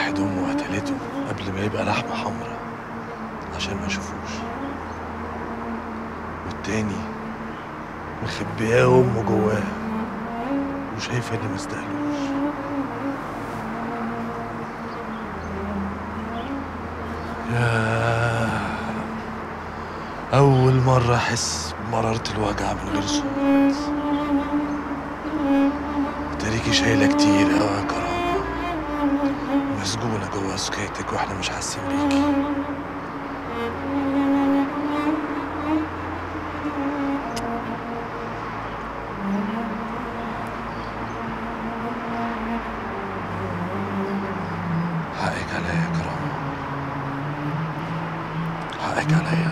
واحد امه قتلته قبل ما يبقى لحمه حمرا عشان ما اشوفوش والتاني مخبياه امه جواه وشايفه اني مستاهلوش ياه أول مرة أحس بمرارة الوجع من غير صوت تاريكي شايلة كتير أوي يا كرامة مسجونة جوا سكيتك واحنا مش حاسين بيكي حقك عليا يا كرامة حقك عليا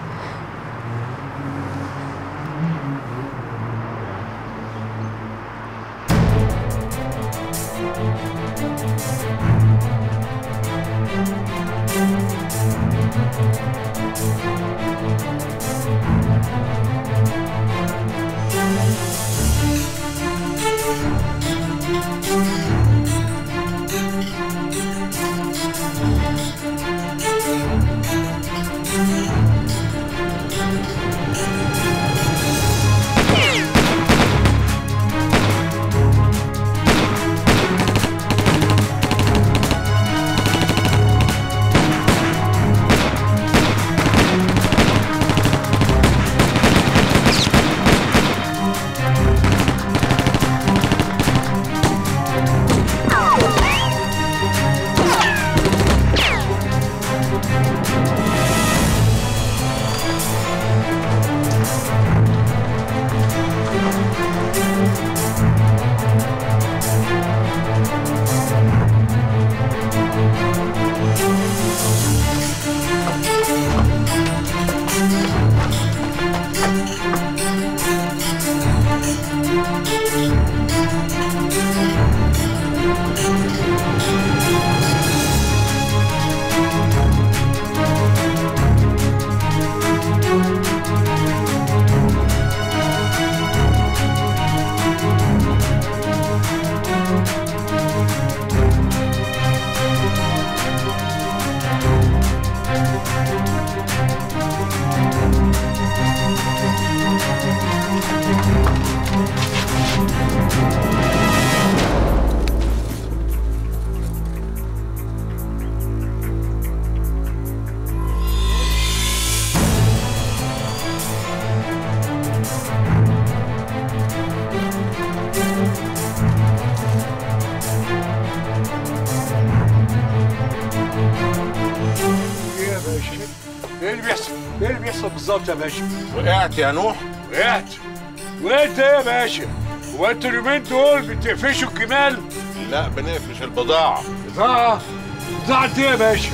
ايه يا باشا؟ ايه اللي بيحصل؟ ايه اللي بيحصل بالظبط يا باشا؟ وقعت يا نوح وقعت وانت ايه يا باشا؟ هو انتوا اليومين دول بتقفشوا الجمال؟ لا بنقفش البضاعة بضاعة بضاعة ايه يا باشا؟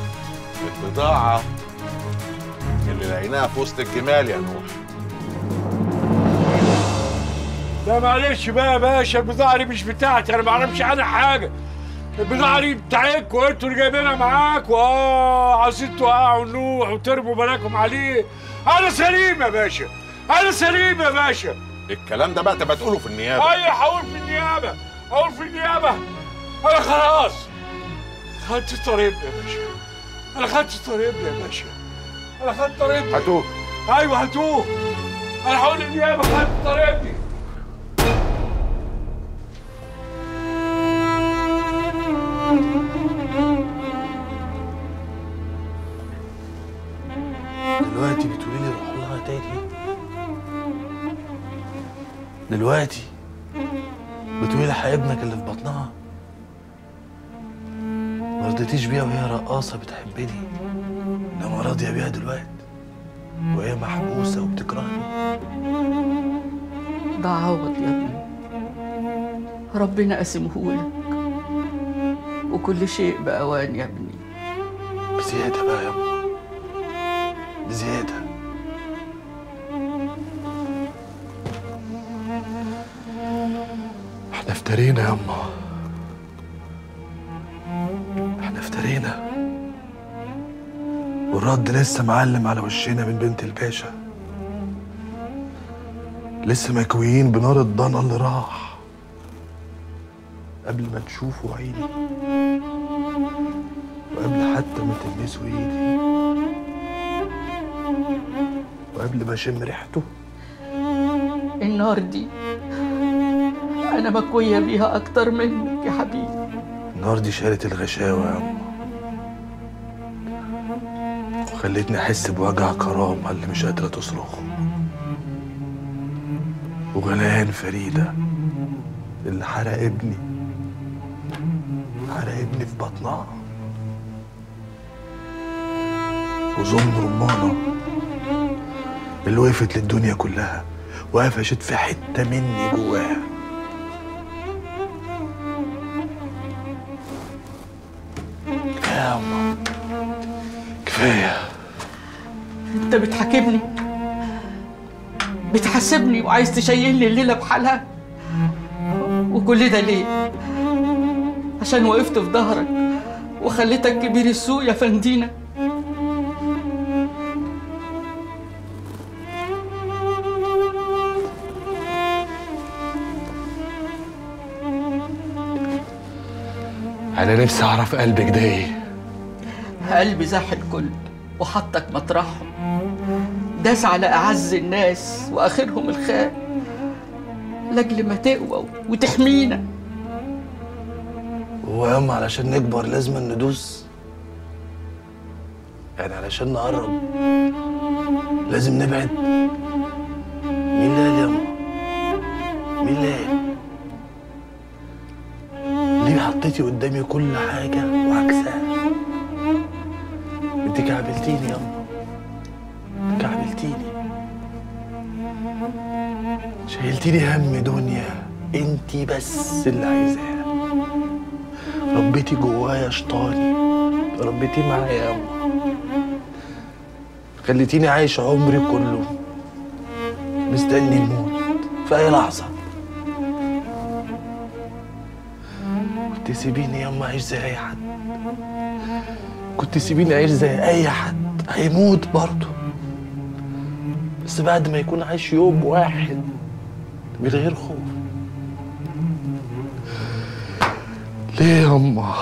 البضاعة اللي لقيناها في وسط الجمال يا نوح لا معلش بقى يا باشا البضاعة دي مش بتاعتي انا ما اعرفش عنها حاجة البضاعة دي بتاعتكم وانتوا اللي جايبينها معاكم اه عايزين توقعوا نوح وترموا بلاكم عليه انا سليم يا باشا انا سليم يا باشا الكلام ده بقى تبقى تقوله في النيابة اي هقول في النيابه هقول في النيابه انا خلاص خدت طريقنا يا باشا انا خدت طريقنا يا باشا انا خدت طريقنا هاتوه ايوه هاتوه انا هقول للنيابه خدت طريقتي دلوقتي بتقولي لي روح لها تاني دلوقتي بتقولي لي ابنك اللي في بطنها ما رضيتيش بيها وهي رقاصة بتحبني انما راضية بيها دلوقتي وهي محبوسة وبتكرهني ده عوض يا ابني ربنا قسمهولك وكل شيء بأوان يا ابني بزيادة بقى يا أما بزيادة احنا افترينا يا أما احنا افترينا والرد لسه معلم على وشنا من بنت الباشا لسه مكويين بنار الضنا اللي راح قبل ما تشوفوا عيني وقبل حتى ما تلمسوا ايدي وقبل ما اشم ريحته النار دي أنا مكوية بيها أكتر منك يا حبيبي النار دي شالت الغشاوة يا أما وخلتني أحس بوجع كرامة اللي مش قادرة تصرخه وغليان فريدة اللي حرق ابني حرق ابني في بطنها وظن رمانة اللي وقفت للدنيا كلها وقفشت في حتة مني جواها كفاية يا أما كفاية أنت بتحاكمني بتحاسبني وعايز تشيلني الليلة بحالها وكل ده ليه؟ عشان وقفت في ظهرك وخليتك كبير السوق يا فندينا أنا نفسي أعرف قلبك ده إيه قلبي زاح الكل وحطك مطرحهم داس على أعز الناس وآخرهم الخال لأجل ما تقوى وتحمينا هو ياما علشان نكبر لازم ندوس يعني علشان نقرب لازم نبعد مين اللي قال ياما مين اللي قال ليه حطيتي قدامي كل حاجة وعكسها انت كعبلتيني ياما كعبلتيني شايلتيني هم دنيا انت بس اللي عايزاها ربيتي جوايا شيطاني ربيتي معايا ياما خليتيني عايش عمري كله مستني الموت في اي لحظه كنت سيبيني ياما اعيش زي اي حد كنت سيبيني اعيش زي اي حد هيموت برضه بس بعد ما يكون عايش يوم واحد من غير خوف ليه ياما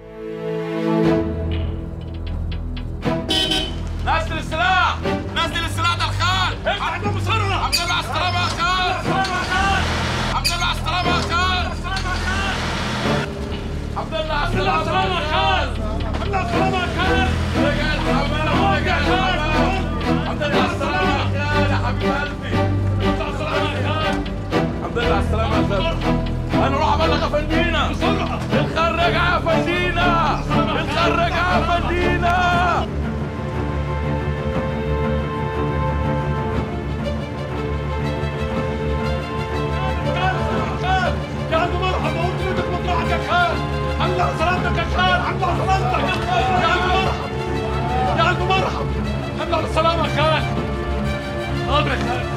نزل السلاح نزل السلاح ده الخال احنا مصرنا الحمد لله على السلامة يا خال الحمد لله على السلامة يا خال الحمد لله على السلامة يا خال الحمد لله على السلامة يا خال رجع الحمام رجع الحمام الحمد لله على السلامة يا خال يا حبيب قلبي الحمد لله على السلامة يا خال انا اروح ابلغ افندينا بسرعة الخال رجع يا فندينا الخال رجع يا فندينا يا عم مرحبا قلت ايدك مطرحك يا خال الحمد لله سلامتك يا خال الحمد لله سلامتك يا عم مرحبا يا عم مرحبا الحمد لله السلامة يا خال حاضر يا خال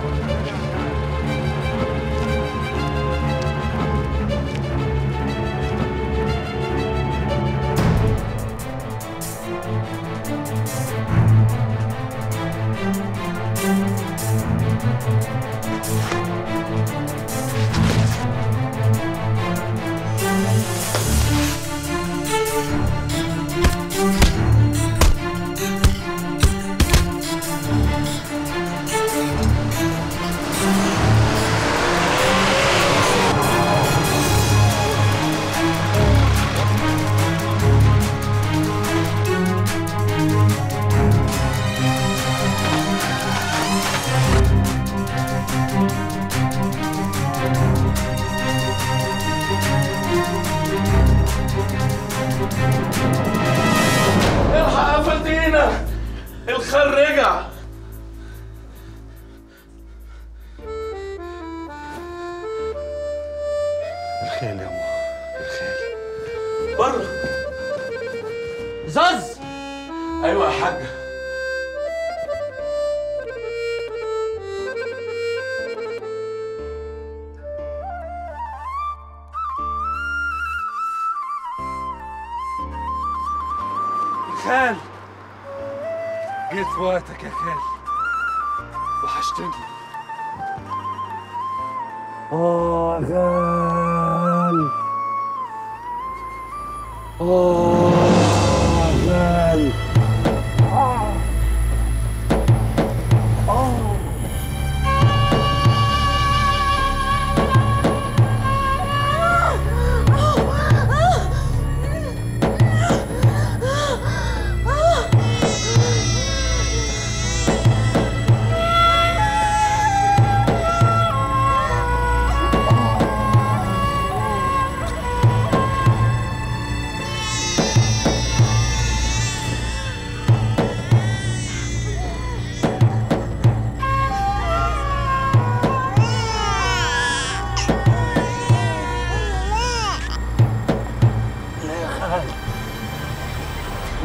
الحق يا فندينا الخال رجع الخيل ياما الخيل بره زز ايوه يا حاجة خال جيت في وقتك يا خال وحشتني اه يا خال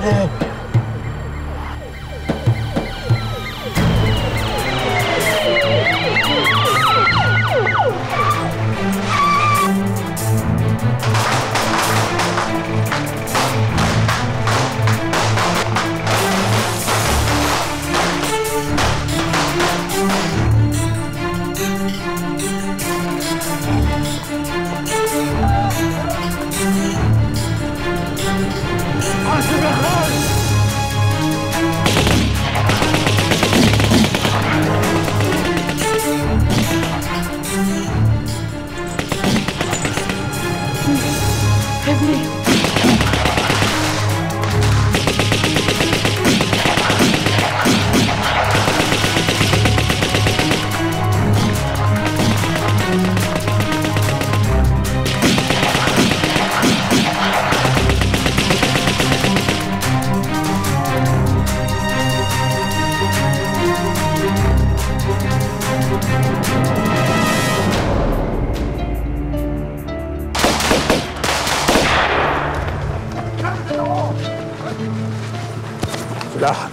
سلاحك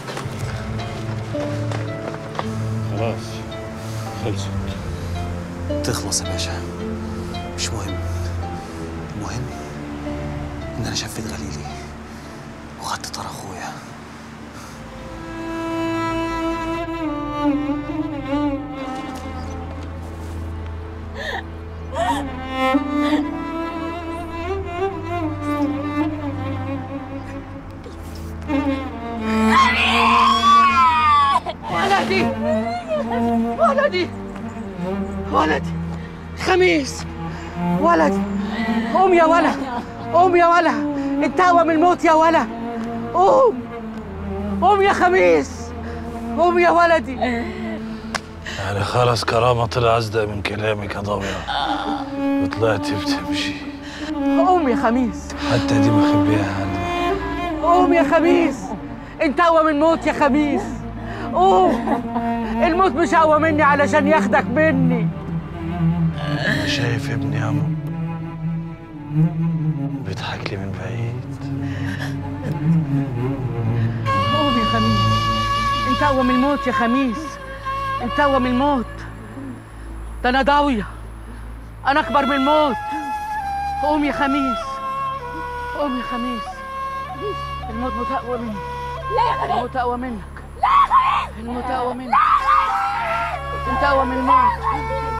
خلاص خلصت تخلص يا باشا مش مهم المهم ان انا شفيت غليلي وخدت طار اخويا ولدي ولدي ولدي خميس ولدي قوم يا ولا قوم يا ولا انتهى من الموت يا ولا قوم قوم يا خميس قوم يا ولدي يعني خلاص كرامة طلع أصدق من كلامك يا ضوية وطلعتي بتمشي قوم يا خميس حتى دي مخبيها عني قوم يا خميس انت اقوى من الموت يا خميس قوم الموت مش اقوى مني علشان ياخدك مني أنا شايف ابني يا عمو بيضحك لي من بعيد قوم يا خميس انت اقوى من الموت يا خميس انت اقوى من الموت ده انا ضاويه انا اكبر من الموت قوم يا خميس قوم يا خميس الموت موت اقوى مني لا يا خميس الموت اقوى منك لا يا خميس الموت اقوى منك انت اقوى من الموت